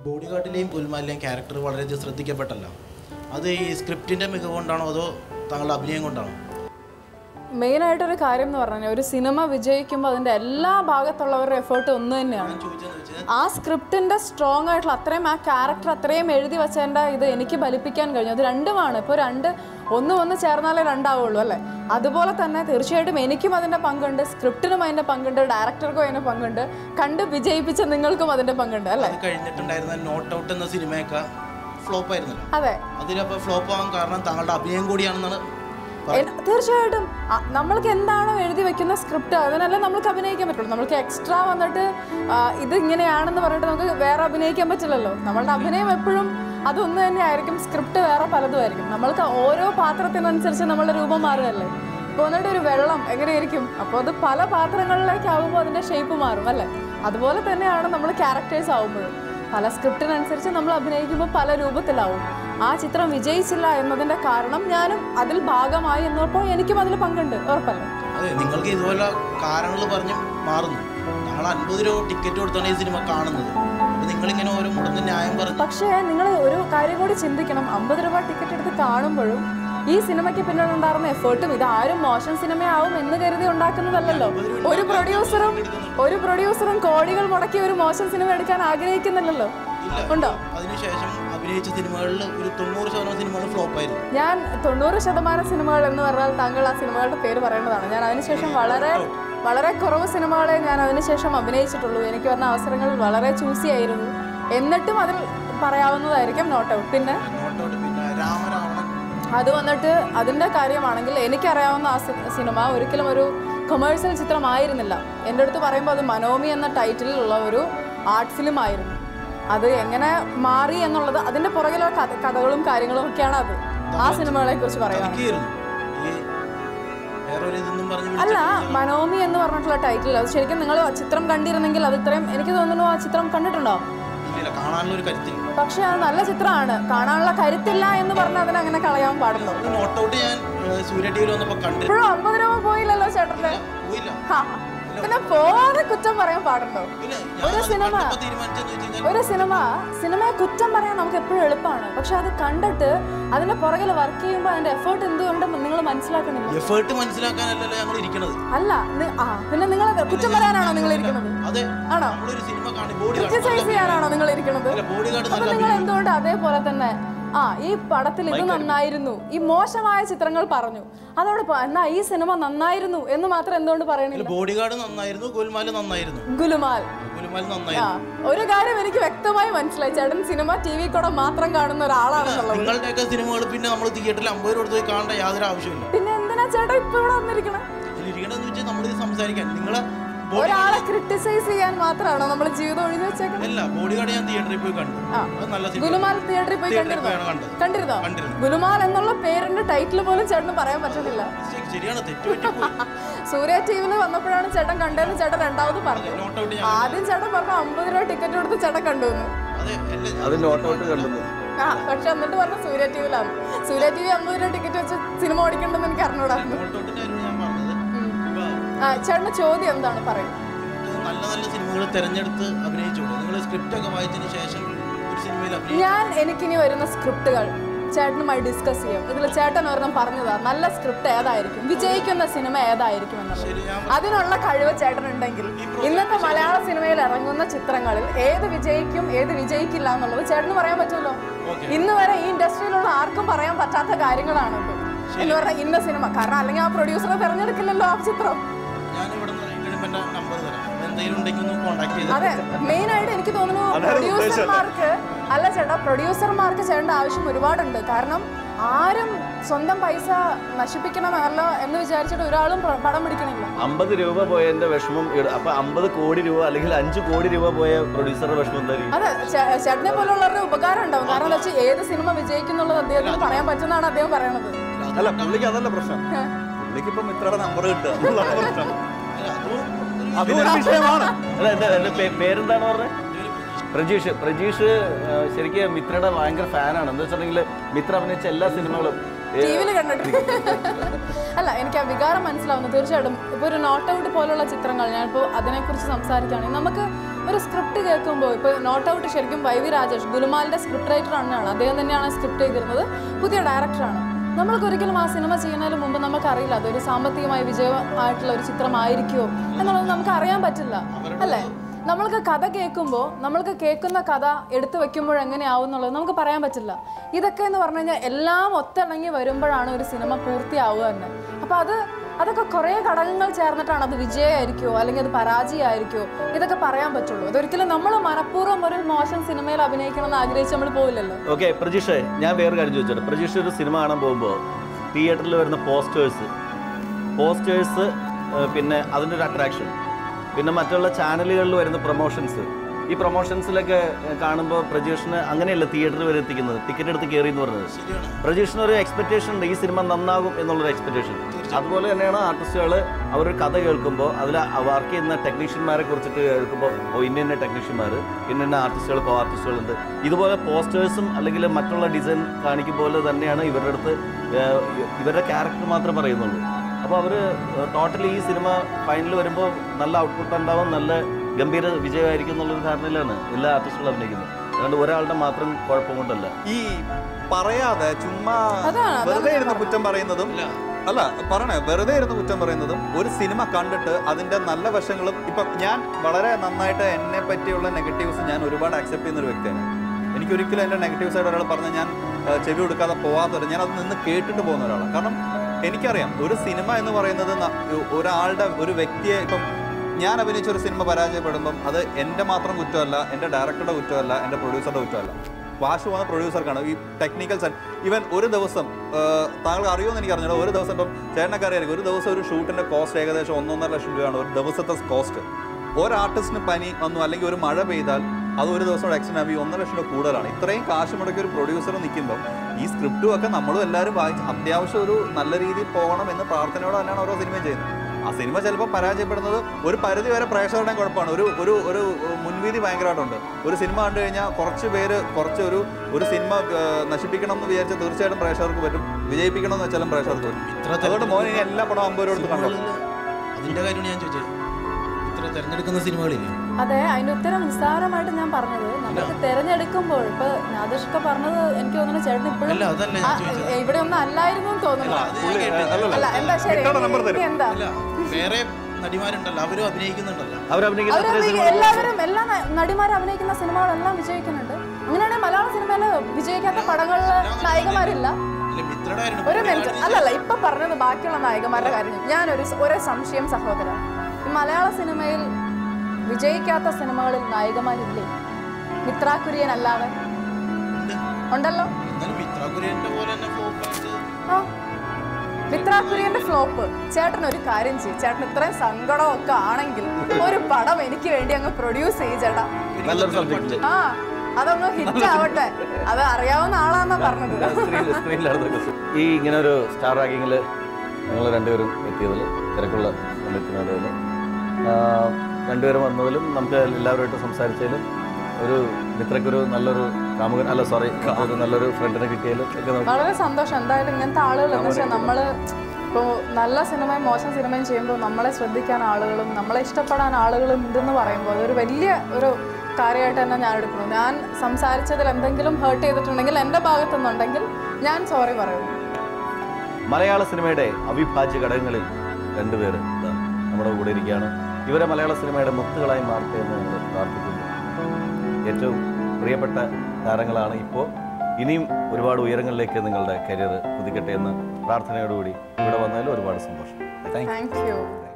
Body ഗാർഡിലെയും പുൽമാലിലെയും character വളരെയധികം ശ്രദ്ധിക്കപ്പെട്ടല്ലോ അത് ഈ സ്ക്രിപ്റ്റിൻ്റെ മികവ് കൊണ്ടാണോ അതോ താങ്കളുടെ അഭിനയം കൊണ്ടാണോ മെയിനായിട്ടൊരു കാര്യം എന്ന് പറഞ്ഞാൽ ഒരു സിനിമ വിജയിക്കുമ്പോൾ അതിൻ്റെ എല്ലാ ഭാഗത്തുള്ളവരുടെ എഫേർട്ട് ഒന്ന് തന്നെയാണ് ഞാൻ ചോദിച്ചതെന്ന് വെച്ചാൽ ആ സ്ക്രിപ്റ്റിൻ്റെ സ്ട്രോങ് ആയിട്ടുള്ള അത്രയും ആ ക്യാരക്ടർ അത്രയും എഴുതി വെച്ചതിൻ്റെ ഇത് എനിക്ക് ഫലിപ്പിക്കാൻ കഴിഞ്ഞു അത് രണ്ടുമാണ് ഇപ്പോൾ രണ്ട് ഒന്ന് ഒന്ന് ചേർന്നാലേ രണ്ടാവുള്ളൂ അല്ലേ അതുപോലെ തന്നെ തീർച്ചയായിട്ടും എനിക്കും അതിൻ്റെ പങ്കുണ്ട് സ്ക്രിപ്റ്റിനും അതിൻ്റെ പങ്കുണ്ട് ഡയറക്ടർക്കും അതിൻ്റെ പങ്കുണ്ട് കണ്ട് വിജയിപ്പിച്ച നിങ്ങൾക്കും അതിൻ്റെ പങ്കുണ്ട് അല്ലേ അത് കഴിഞ്ഞിട്ടുണ്ടായിരുന്ന നോട്ട് ഔട്ട് എന്ന സിനിമയൊക്കെ ഫ്ലോപ്പ് ആയിരുന്നല്ലോ അതെ അതിലപ്പോൾ ഫ്ലോപ്പ് ആവാൻ കാരണം താങ്കളുടെ അഭിനയം കൂടിയാണെന്നാണ് എൻ- തീർച്ചയായിട്ടും അ, നമ്മൾക്ക് എന്താണോ എഴുതി വെക്കുന്ന സ്ക്രിപ്റ്റ് അതിനല്ലേ നമ്മൾക്ക് അഭിനയിക്കാൻ പറ്റുള്ളൂ നമ്മൾക്ക് എക്സ്ട്രാ വന്നിട്ട് ആ, ഇത് ഇങ്ങനെയാണെന്ന് പറഞ്ഞിട്ട് നമുക്ക് വേറെ അഭിനയിക്കാൻ പറ്റില്ലല്ലോ നമ്മളുടെ അഭിനയം എപ്പോഴും അതൊന്നു തന്നെ ആയിരിക്കും സ്ക്രിപ്റ്റ് വേറെ പലതും ആയിരിക്കും നമ്മൾക്ക് ഓരോ പാത്രത്തിനനുസരിച്ച് നമ്മളുടെ രൂപം മാറുകയല്ലേ ഇപ്പോൾ വന്നിട്ട് ഒരു വെള്ളം എങ്ങനെയായിരിക്കും അപ്പോൾ അത് പല പാത്രങ്ങളിലേക്ക് ആകുമ്പോൾ അതിൻ്റെ ഷേപ്പ് മാറും അല്ലേ അതുപോലെ തന്നെയാണ് നമ്മൾ ക്യാരക്ടേഴ്സ് ആവുമ്പോഴും പല സ്ക്രിപ്റ്റിനനുസരിച്ച് നമ്മൾ അഭിനയിക്കുമ്പോൾ പല രൂപത്തിലാവും ആ ചിത്രം വിജയിച്ചില്ല എന്നതിൻ്റെ കാരണം ഞാനും അതിൽ ഭാഗമായി എന്നപ്പോൾ എനിക്കും അതിൽ പങ്കുണ്ട് ഉറപ്പല്ലേ അതെ നിങ്ങൾക്ക് ഇതുപോലെ കാരണങ്ങൾ പറഞ്ഞ് മാറുന്നു ഞങ്ങൾ അൻപത് രൂപ ടിക്കറ്റ് കൊടുത്താണ് ഈ സിനിമ കാണുന്നത് അപ്പോൾ നിങ്ങളിങ്ങനെ ഓരോ മുടന്ന് ന്യായം പറഞ്ഞ് പക്ഷേ നിങ്ങൾ ഒരു കാര്യം കൂടി ചിന്തിക്കണം അമ്പത് രൂപ ടിക്കറ്റ് എടുത്ത് കാണുമ്പോഴും ഈ സിനിമയ്ക്ക് പിന്നിലുണ്ടായിരുന്ന എഫേർട്ടും ഇത് ആരും മോശം സിനിമയാവും എന്ന് കരുതി ഉണ്ടാക്കുന്നതല്ലല്ലോ ഒരു പ്രൊഡ്യൂസറും ഒരു പ്രൊഡ്യൂസറും കോടികൾ മുടക്കി ഒരു മോശം സിനിമ എടുക്കാൻ ആഗ്രഹിക്കുന്നില്ലല്ലോ ഉണ്ടോ അതിനുശേഷം അഭിനയിച്ച സിനിമകളിൽ ഒരു തൊണ്ണൂറ് ശതമാനം സിനിമകൾ ഫ്ലോപ്പ് ആയിരുന്നു ഞാൻ തൊണ്ണൂറ് ശതമാനം സിനിമകൾ എന്ന് പറഞ്ഞാൽ താങ്കൾ ആ സിനിമകളുടെ പേര് പറയേണ്ടതാണ് ഞാൻ അതിനുശേഷം വളരെ വളരെ കുറവ് സിനിമകളെ ഞാൻ അതിനുശേഷം അഭിനയിച്ചിട്ടുള്ളൂ എനിക്ക് വന്ന അവസരങ്ങൾ വളരെ ചൂസി ആയിരുന്നു എന്നിട്ടും അതിൽ പറയാവുന്നതായിരിക്കും നോട്ട് ഔട്ട് പിന്നെ നോട്ട് ഔട്ട് പിന്നെ രാമരാവണൻ അത് വന്നിട്ട് അതിൻ്റെ കാര്യമാണെങ്കിൽ എനിക്കറിയാവുന്ന ആ സി- സിനിമ ഒരിക്കലും ഒരു കൊമേഴ്സ്യൽ ചിത്രമായിരുന്നില്ല എൻ്റെ അടുത്ത് പറയുമ്പോൾ അത് മനോമി എന്ന ടൈറ്റിലുള്ള ഒരു ആർട്ട് ഫിലിം ആയിരുന്നു അത് എങ്ങനെ മാറി എന്നുള്ളത് അതിൻ്റെ പുറകിലുള്ള കഥ കഥകളും കാര്യങ്ങളും ഒക്കെയാണ് അത് ആ സിനിമകളെ കുറിച്ച് പറയുകയാണ് ചതിക്കുകയായിരുന്നു ഈ വേറെ ഒരു ഇതൊന്നും പറഞ്ഞ് അല്ല വിളിച്ചിട്ട് മനോമി എന്ന് പറഞ്ഞിട്ടുള്ള ടൈറ്റിൽ അത് ശരിക്കും നിങ്ങൾ ചിത്രം കണ്ടിരുന്നെങ്കിൽ അത് ഇത്രയും എനിക്ക് തോന്നുന്നു ആ ചിത്രം കണ്ടിട്ടുണ്ടോ ഇല്ലില്ല കാണാനുള്ള ഒരു കരുത്തില്ല പക്ഷെ അത് നല്ല ചിത്രമാണ് കാണാനുള്ള കരുത്തില്ല എന്ന് പറഞ്ഞാൽ അതിനെ അങ്ങനെ കളയാൻ പാടുള്ളൂ ഒരു നോട്ട് ഔട്ട് ഞാൻ ഏഹ്, സൂര്യ ടി വിയിൽ വന്നപ്പോൾ കണ്ടു ഇപ്പോഴും അമ്പത് രൂപ പോയില്ലല്ലോ ചേട്ടൻ്റെ പോയില്ല ഹാ. പിന്നെ പോവാതെ കുറ്റം പറയാൻ പാടുണ്ടോ പിന്നെ ഒരു ഞാൻ സിനിമ കണ്ടപ്പോൾ തീരുമാനിച്ചെന്ന് വെച്ച് കഴിഞ്ഞാൽ ഒരു സിനിമ സിനിമയെ കുറ്റം പറയാൻ നമുക്ക് എപ്പോഴും എളുപ്പമാണ് പക്ഷെ അത് കണ്ടിട്ട് അതിന്റെ പുറകിൽ വർക്ക് ചെയ്യുമ്പോൾ അതിന്റെ എഫേർട്ട് എന്തുകൊണ്ടും നിങ്ങൾ മനസ്സിലാക്കണില്ല എഫേർട്ട് മനസ്സിലാക്കാനല്ലല്ലോ ഞങ്ങൾ ഇരിക്കണത് അല്ല നി- ആ പിന്നെ നിങ്ങൾ കുറ്റം പറയാനാണോ നിങ്ങൾ ഇരിക്കുന്നത് അതെ ആണോ നമ്മളൊരു സിനിമ കാണി ബോഡി ക്രിറ്റിസൈസ് ചെയ്യാനാണോ നിങ്ങൾ ഇരിക്കുന്നത് അല്ല ബോഡി ഗാർഡ് അപ്പൊ നല്ല നിങ്ങൾ എന്തുകൊണ്ട് അതേപോലെ തന്നെ ആ ഈ പടത്തിൽ ഇത് നന്നായിരുന്നു ഈ മോശമായ ചിത്രങ്ങൾ പറഞ്ഞു അതോടൊപ്പം എന്നാ ഈ സിനിമ നന്നായിരുന്നു എന്ന് മാത്രം എന്തുകൊണ്ട് പറയണില്ല ബോഡി ഗാർഡ് നന്നായിരുന്നു ഗുൽമാല് നന്നായിരുന്നു ഗുലുമാൽ ഗുൽമാല് ആ നന്നായിരുന്നു ഒരു കാര്യം എനിക്ക് വ്യക്തമായി മനസ്സിലായി ചേട്ടൻ സിനിമ ടി വി കൂടെ മാത്രം കാണുന്ന ഒരാളാണെന്നുള്ളത് നിങ്ങളുടെയൊക്കെ സിനിമകൾ പിന്നെ നമ്മൾ തിയേറ്ററിൽ അമ്പത് രൂപ കൊടുത്ത് പോയി കാണേണ്ട യാതൊരു ആവശ്യമില്ല പിന്നെ എന്തിനാ ചേട്ടാ ഇപ്പൊ ഇവിടെ വന്നിരിക്കണം ഇരിക്കണമെന്ന് വെച്ചാൽ നമ്മൾ സംസാരിക്കാൻ നിങ്ങളെ ഒരാളെ ക്രിട്ടിസൈസ് ചെയ്യാൻ മാത്രമാണോ നമ്മൾ ജീവിതം ഒഴിഞ്ഞു വെച്ചേക്കുന്നത് അല്ല ബോഡി ഗാർഡ് ഞാൻ തിയേറ്ററിൽ പോയി കണ്ടു ആ. അത് നല്ല സിനിമ ഗുലുമാൽ തിയേറ്ററിൽ പോയി തിയേറ്ററിൽ കണ്ടിരുന്നോ പോയാണ് കണ്ടത് കണ്ടിരുന്നോ കണ്ടിരുന്നു ഗുലുമാൽ എന്നുള്ള പേരിന്റെ ടൈറ്റിൽ പോലും ചേട്ടന് പറയാൻ പറ്റുന്നില്ല Mistake, ശരിയാണ് തെറ്റ് പറ്റിപ്പോയി സൂര്യ ടി വിയിൽ വന്നപ്പോഴാണ് ചേട്ടൻ കണ്ടതെന്ന് ചേട്ടൻ രണ്ടാമത് പറഞ്ഞു നോട്ട് ഔട്ട് ഞാൻ ആദ്യം ചേട്ടൻ പറഞ്ഞു അമ്പത് രൂപ ടിക്കറ്റ് കൊടുത്ത് ചേട്ടൻ കണ്ടു എന്ന് അതെ അല്ല അത് നോട്ട് ഔട്ട് കണ്ടത് ആ പക്ഷെ എന്നിട്ട് പറഞ്ഞു സൂര്യ ടി വിയിലാണ് സൂര്യ ടി വി അമ്പത് രൂപ ടിക്കറ്റ് വെച്ച് സിനിമ ഓടിക്കണ്ടെന്ന് എനിക്ക് അറിഞ്ഞൂടായിരുന്നു നോട്ട് ഔട്ടിന്റെ കാര്യം ഞാൻ പറഞ്ഞത് ഉം. ഇപ്പൊ ആ ചേട്ടന്റെ ചോദ്യം എന്താണ് പറയുന്നത് നിങ്ങൾക്ക് നല്ല നല്ല സിനിമകൾ തിരഞ്ഞെടുത്ത് അഭിനയിച്ചോളൂ നിങ്ങൾ സ്ക്രിപ്റ്റ് ഒക്കെ വായിച്ചതിന് ശേഷം ഒരു സിനിമയിൽ അഭിനയിച്ചു ഞാൻ എനിക്കിനി വരുന്ന സ്ക്രിപ്റ്റുകൾ ചേട്ടനുമായി ഡിസ്കസ് ചെയ്യും ഇതിൽ ചേട്ടൻ ഒരെണ്ണം പറഞ്ഞതാ നല്ല സ്ക്രിപ്റ്റ് ഏതായിരിക്കും വിജയിക്കുന്ന സിനിമ ഏതായിരിക്കും എന്നുള്ളത് ശരി ഞാൻ അതിനുള്ള കഴിവ് ചേട്ടനുണ്ടെങ്കിൽ ഇന്നത്തെ മലയാള സിനിമയിൽ ഇറങ്ങുന്ന ചിത്രങ്ങളിൽ ഏത് വിജയിക്കും ഏത് വിജയിക്കില്ല എന്നുള്ളത് ചേട്ടന് പറയാൻ പറ്റുമല്ലോ ഓക്കെ ഇന്ന് വരെ ഈ ഇൻഡസ്ട്രിയിലുള്ള ആർക്കും പറയാൻ പറ്റാത്ത കാര്യങ്ങളാണത് എന്ന് പറഞ്ഞാൽ ഇന്ന സിനിമ കാരണം അല്ലെങ്കിൽ ആ പ്രൊഡ്യൂസറെ തിരഞ്ഞെടുക്കില്ലല്ലോ ആ ചിത്രം ഞാൻ ഇവിടെ നിന്ന് ഇറങ്ങി കഴിയുമ്പോൾ എൻ്റെ നമ്പർ തരാം എന്തെങ്കിലും ഉണ്ടെങ്കിൽ ഒന്ന് കോൺടാക്ട് ചെയ്ത് അതെ മെയിൻ ആയിട്ട് എനിക്ക് തോന്നുന്നു പ്രൊഡ്യൂസർമാർക്ക് അല്ല ചേട്ടാ പ്രൊഡ്യൂസർമാർക്ക് ചെയ്യേണ്ട ആവശ്യം ഒരുപാടുണ്ട് കാരണം ആരും സ്വന്തം പൈസ നശിപ്പിക്കണമല്ലോ എന്ന് വിചാരിച്ചിട്ട് ഒരാളും പ്ര- പടം പിടിക്കണില്ല അമ്പത് രൂപ പോയതിന്റെ വിഷമം ഇട- അപ്പൊ അമ്പത് കോടി രൂപ അല്ലെങ്കിൽ അഞ്ച് കോടി രൂപ പോയ പ്രൊഡ്യൂസറുടെ വിഷമം എന്തായിരിക്കും അതെ ചേ- ചേട്ടനെ പോലുള്ളവരുടെ ഉപകാരം ഉണ്ടാവും കാരണം എന്താ വെച്ചാൽ ഏത് സിനിമ വിജയിക്കുന്നുള്ളത് അദ്ദേഹത്തിന് പറയാൻ പറ്റുന്നതാണ് അദ്ദേഹം പറയണത് അല്ല പുള്ളിക്ക് അതല്ല പ്രശ്നം പുള്ളിക്ക് ഇപ്പൊ മിത്രയുടെ നമ്പർ കിട്ടുക എന്നുള്ളതാണ് പ്രശ്നം അല്ല അതും ഒരു അതും ഒരു വിഷയമാണ് അല്ല എന്താ എന്റെ പേ- പേരെന്താണ് പറഞ്ഞത് പ്രജീഷ് പ്രജീഷ് ആ, ശരിക്കും മിത്രയുടെ ഭയങ്കര ഫാനാണ് എന്താ വെച്ചിട്ടുണ്ടെങ്കിൽ മിത്ര അഭിനയിച്ച എല്ലാ സിനിമകളും ഏ, ടി വിയിൽ കണ്ടിട്ട് അല്ല എനിക്ക് ആ വികാരം മനസ്സിലാവുന്നു തീർച്ചയായിട്ടും ഇപ്പോൾ ഒരു നോട്ട് ഔട്ട് പോലുള്ള ചിത്രങ്ങൾ ഞാനിപ്പോൾ അതിനെക്കുറിച്ച് സംസാരിക്കുകയാണെങ്കിൽ നമുക്ക് ഒരു സ്ക്രിപ്റ്റ് കേൾക്കുമ്പോൾ ഇപ്പോൾ നോട്ട് ഔട്ട് ശരിക്കും വൈ വി രാജേഷ് ഗുലുമാലിൻ്റെ സ്ക്രിപ്റ്റ് റൈറ്റർ തന്നെയാണ് അദ്ദേഹം തന്നെയാണ് സ്ക്രിപ്റ്റ് ചെയ്തിരുന്നത് പുതിയ ഡയറക്ടറാണ് നമ്മൾക്ക് ഒരിക്കലും ആ സിനിമ ചെയ്യുന്നതിന് മുമ്പ് നമുക്കറിയില്ല അതൊരു സാമ്പത്തികമായി വിജയമായിട്ടുള്ള ഒരു ചിത്രമായിരിക്കുമോ എന്നുള്ളത് നമുക്ക് അറിയാൻ പറ്റില്ല അല്ലേ നമ്മൾക്ക് കഥ കേൾക്കുമ്പോൾ നമ്മൾക്ക് കേൾക്കുന്ന കഥ എടുത്തു വെക്കുമ്പോൾ എങ്ങനെയാവും എന്നുള്ളത് നമുക്ക് പറയാൻ പറ്റില്ല ഇതൊക്കെ എന്ന് പറഞ്ഞു കഴിഞ്ഞാൽ എല്ലാം ഒത്തിണങ്ങി വരുമ്പോഴാണ് ഒരു സിനിമ പൂർത്തിയാവുക തന്നെ അപ്പോൾ അത് അതൊക്കെ കുറേ ഘടകങ്ങൾ ചേർന്നിട്ടാണ് അത് വിജയമായിരിക്കുമോ അല്ലെങ്കിൽ അത് പരാജയമായിരിക്കുമോ ഇതൊക്കെ പറയാൻ പറ്റുള്ളൂ അതൊരിക്കലും നമ്മൾ മനഃപൂർവ്വം ഒരു മോശം സിനിമയിൽ അഭിനയിക്കണം എന്ന് ആഗ്രഹിച്ച് നമ്മൾ പോവില്ലല്ലോ ഓക്കെ പ്രജീഷേ ഞാൻ വേറെ കാര്യം ചോദിച്ചോട്ടെ പ്രജീഷ് ഒരു സിനിമ കാണാൻ പോകുമ്പോൾ തിയേറ്ററിൽ വരുന്ന പോസ്റ്റേഴ്സ് പോസ്റ്റേഴ്സ് പിന്നെ അതിൻ്റെ ഒരു അട്രാക്ഷൻ പിന്നെ മറ്റുള്ള ചാനലുകളിൽ വരുന്ന പ്രൊമോഷൻസ് ഈ പ്രൊമോഷൻസിലൊക്കെ കാണുമ്പോൾ പ്രജീഷിന് അങ്ങനെയല്ല തിയേറ്ററിൽ വരെ എത്തിക്കുന്നത് ടിക്കറ്റ് എടുത്ത് കയറി എന്ന് പറഞ്ഞത് ശരിയാണ് പ്രജീഷിന് ഒരു എക്സ്പെക്ടേഷൻ ഉണ്ട് ഈ സിനിമ നന്നാകും എന്നുള്ളൊരു എക്സ്പെക്ടേഷൻ അതുപോലെ തന്നെയാണ് ആർട്ടിസ്റ്റുകൾ അവരൊരു കഥ കേൾക്കുമ്പോൾ അതിൽ വർക്ക് ചെയ്യുന്ന ടെക്നീഷ്യന്മാരെ കുറിച്ചിട്ട് കേൾക്കുമ്പോൾ ഓ ഇന്ന ഇന്ന ടെക്നീഷ്യന്മാർ ഇന്ന ഇന്ന ആർട്ടിസ്റ്റുകൾ കോ ആർട്ടിസ്റ്റുകളുണ്ട് ഇതുപോലെ പോസ്റ്റേഴ്സും അല്ലെങ്കിൽ മറ്റുള്ള ഡിസൈൻ കാണിക്കും പോലെ തന്നെയാണ് ഇവരുടെ അടുത്ത് ഏഹ്, ഇവരുടെ ക്യാരക്ടർ മാത്രമേ പറയുന്നുള്ളൂ അപ്പോൾ അവർ ടോട്ടലി ഈ സിനിമ ഫൈനൽ വരുമ്പോൾ നല്ല ഔട്ട്പുട്ട് ഉണ്ടാവും നല്ല ഗംഭീര വിജയമായിരിക്കും എന്നുള്ളൊരു ധാരണയിലാണ് എല്ലാ ആർട്ടിസ്റ്റുകളും അഭിനയിക്കുന്നത് അതുകൊണ്ട് ഒരാളുടെ മാത്രം കുഴപ്പം കൊണ്ടല്ല ഈ പറയാതെ ചുമ്മാ അതാണ്, അതാണ് വെറുതെ ഞാൻ ഇരുന്ന് കുറ്റം പറയുന്നതും ഇല്ല. അല്ല പറയണേ വെറുതെ ഇരുന്ന് കുറ്റം പറയുന്നതും ഒരു സിനിമ കണ്ടിട്ട് അതിന്റെ നല്ല വശങ്ങളും ഇപ്പം ഞാൻ വളരെ നന്നായിട്ട് എന്നെ പറ്റിയുള്ള നെഗറ്റീവ്സ് ഞാൻ ഒരുപാട് അക്സെപ്റ്റ് ചെയ്യുന്ന ഒരു വ്യക്തിയാണ് എനിക്കൊരിക്കലും എൻ്റെ നെഗറ്റീവ്സ് ആയിട്ട് ഒരാൾ പറഞ്ഞാൽ ഞാൻ ആ, ചെവി കൊടുക്കാതെ പോകാത്തൊരു ഞാൻ അത് നിന്ന് കേട്ടിട്ട് പോകുന്ന ഒരാളാണ് കാരണം എനിക്കറിയാം ഒരു സിനിമ എന്ന് പറയുന്നത് ന- ഒരാളുടെ ഒരു വ്യക്തിയെ ഇപ്പം ഞാൻ അഭിനയിച്ച ഒരു സിനിമ പരാജയപ്പെടുമ്പം അത് എൻ്റെ മാത്രം കുറ്റമല്ല എൻ്റെ ഡയറക്ടറുടെ കുറ്റമല്ല എൻ്റെ പ്രൊഡ്യൂസറുടെ കുറ്റമല്ല വാശ് പോകുന്ന പ്രൊഡ്യൂസർക്കാണ് ഈ ടെക്നിക്കൽ സൈഡ് ഇവൻ ഒരു ദിവസം ആ, താങ്കൾ അറിയുമെന്ന് എനിക്ക് അറിഞ്ഞില്ല ഒരു ദിവസം ഇപ്പം ചേട്ടനൊക്കെ അറിയായിരിക്കും ഒരു ദിവസം ഒരു ഷൂട്ടിൻ്റെ കോസ്റ്റ് ഏകദേശം ഒന്നൊന്നര ലക്ഷം രൂപയാണ് ഒരു ദിവസത്തെ കോസ്റ്റ് ഒരു ആർട്ടിസ്റ്റിന് പനി വന്നു അല്ലെങ്കിൽ ഒരു മഴ പെയ്താൽ അത് ഒരു ദിവസം എക്സ്റ്റൻ ആകുമ്പോൾ ഈ ഒന്നര ലക്ഷം രൂപ കൂടുതലാണ് ഇത്രയും കാശ് മുടക്കി ഒരു പ്രൊഡ്യൂസർ നിൽക്കുമ്പോൾ ഈ സ്ക്രിപ്റ്റും ഒക്കെ നമ്മളും എല്ലാവരും വായിച്ച് അത്യാവശ്യം ഒരു നല്ല രീതിയിൽ പോകണം എന്ന് പ്രാർത്ഥനയോടെ തന്നെയാണ് ഓരോ സിനിമയും ചെയ്യുന്നത് ആ സിനിമ ചിലപ്പോൾ പരാജയപ്പെടുന്നത് ഒരു പരിധി വരെ പ്രേക്ഷകരുടെയും കുഴപ്പമാണ് ഒരു ഒരു ഒരു മുൻവിധി ഭയങ്കരമായിട്ടുണ്ട് ഒരു സിനിമ കണ്ടു കഴിഞ്ഞാൽ കുറച്ച് പേര് കുറച്ച് ഒരു ഒരു സിനിമ ആ, നശിപ്പിക്കണം എന്ന് വിചാരിച്ചാൽ തീർച്ചയായിട്ടും പ്രേക്ഷകർക്ക് പറ്റും വിജയിപ്പിക്കണം എന്ന് വെച്ചാലും പ്രേക്ഷകർക്ക് പറ്റും ഇത്ര അതുകൊണ്ട് മോൻ ഇനി എല്ലാ പടവും അമ്പത് രൂപ എടുത്ത് കണ്ടോ സിനിമകളില് അതിന്റെ കാര്യമാണ് ഞാൻ ചോദിച്ചത് ഇത്ര തിരഞ്ഞെടുക്കുന്ന സിനിമകളില്ലേ അതെ അതിന്റെ ഉത്തരം നിസ്സാരമായിട്ട് ഞാൻ പറഞ്ഞത് നമുക്ക് തിരഞ്ഞെടുക്കുമ്പോൾ ഇപ്പൊ നാദിഷ്ക പറഞ്ഞത് എനിക്ക് തോന്നുന്നു ചേട്ടൻ ഇപ്പോഴും അല്ല അതല്ല ആ, ഞാൻ ചോദിച്ചത് എ- ഇവിടെ ഒന്നും അല്ലായിരുന്നു എന്ന് തോന്നുന്നു അത് ഞാൻ കേട്ടില്ല. അല്ല എന്താ ശരി കിട്ടണ number ഇനി തരും. എന്താ അല്ല വേറെ നടിമാരുണ്ടല്ലോ അവരും അഭിനയിക്കുന്നുണ്ടല്ലോ അവരഭിനയിക്കുന്ന അവര് അത്രയും അഭിനയി- സിനിമകൾ എല്ലാവരും എല്ലാ ന- നടിമാരും അഭിനയിക്കുന്ന സിനിമകളെല്ലാം വിജയിക്കുന്നുണ്ട് അങ്ങനെയാണെങ്കിൽ മലയാള സിനിമയില് വിജയിക്കാത്ത പടങ്ങളില് നായികമാരില്ല അല്ല മിത്രയുടെ കാര്യം ഒരു മിനിറ്റ് അല്ലല്ല ഇപ്പൊ പറഞ്ഞത് ബാക്കിയുള്ള നായികമാരുടെ കാര്യം ഞാനൊരു സ- ഒരു സംശയം സഹോദര ഈ മലയാള സിനിമയിൽ വിജയിക്കാത്ത സിനിമകളിൽ നായികമാരില്ലേ മിത്ര കുര്യൻ അല്ലാതെ ഉണ്ട്. ഉണ്ടല്ലോ എന്നാലും മിത്ര കുര്യന്റെ പോലെ തന്നെ ഫ്ലോപ്പ് ആയിട്ട് ആ മിത്ര കുര്യന്റെ ഫ്ലോപ്പ് ചേട്ടൻ ഒരു കാര്യം ചെയ്യും ചേട്ടൻ ഇത്രയും സങ്കടമൊക്കെ ആണെങ്കിൽ ഒരു പടം എനിക്ക് വേണ്ടി അങ്ങ് പ്രൊഡ്യൂസ് ചെയ്യും ചേട്ടാ നല്ലൊരു സബ്ജക്റ്റ് ആ അതൊന്ന് ഹിറ്റ് ആവട്ടെ അത് അറിയാവുന്ന ആളാന്നാ പറഞ്ഞത് സ്ക്രീനിലാണ് ഈ ഇങ്ങനെ ഒരു സ്റ്റാർ റാങ്കിങ്ങിൽ ഞങ്ങൾ രണ്ടുപേരും എത്തിയതിൽ തിരക്കുള്ള സമയത്തിനിടയിൽ രണ്ടുപേരും വന്നതിലും നമുക്ക് എല്ലാവരുമായിട്ട് സംസാരിച്ചതിലും ഒരു മിത്രക്കൊരു നല്ലൊരു കാമുകൻ അല്ല സോറി ഒരു നല്ലൊരു ഫ്രണ്ടിനെ കിട്ടിയതിലും ഒക്കെ നമുക്ക് വളരെ സന്തോഷം എന്തായാലും ഇങ്ങനത്തെ ആളുകൾ എന്ന് വെച്ചാൽ നമ്മള് ഇപ്പോൾ നല്ല സിനിമയും മോശം സിനിമയും ചെയ്യുമ്പോൾ നമ്മളെ ശ്രദ്ധിക്കാൻ ആളുകളും നമ്മളെ ഇഷ്ടപ്പെടാൻ ആളുകളും ഉണ്ടെന്ന് പറയുമ്പോൾ അതൊരു വലിയ ഒരു കാര്യമായിട്ട് തന്നെ ഞാൻ എടുക്കുന്നു ഞാൻ സംസാരിച്ചതിൽ എന്തെങ്കിലും ഹേർട്ട് ചെയ്തിട്ടുണ്ടെങ്കിൽ എൻ്റെ ഭാഗത്തുനിന്നുണ്ടെങ്കിൽ ഞാൻ സോറി പറയുന്നു മലയാള സിനിമയുടെ അവിഭാജ്യ ഘടകങ്ങളിൽ രണ്ടുപേര് ഇതാ നമ്മുടെ കൂടെ ഇരിക്കുകയാണ് ഇവരെ മലയാള സിനിമയുടെ മുത്തുകളായി മാറട്ടെ എന്ന് നമ്മൾ പ്രാർത്ഥിക്കുന്നു ഏറ്റവും പ്രിയപ്പെട്ട താരങ്ങളാണ് ഇപ്പോൾ ഇനിയും ഒരുപാട് ഉയരങ്ങളിലേക്ക് നിങ്ങളുടെ കരിയർ കുതിക്കട്ടെ എന്ന് പ്രാർത്ഥനയോടുകൂടി ഇവിടെ വന്നതിൽ ഒരുപാട് സന്തോഷം താങ്ക് താങ്ക് യു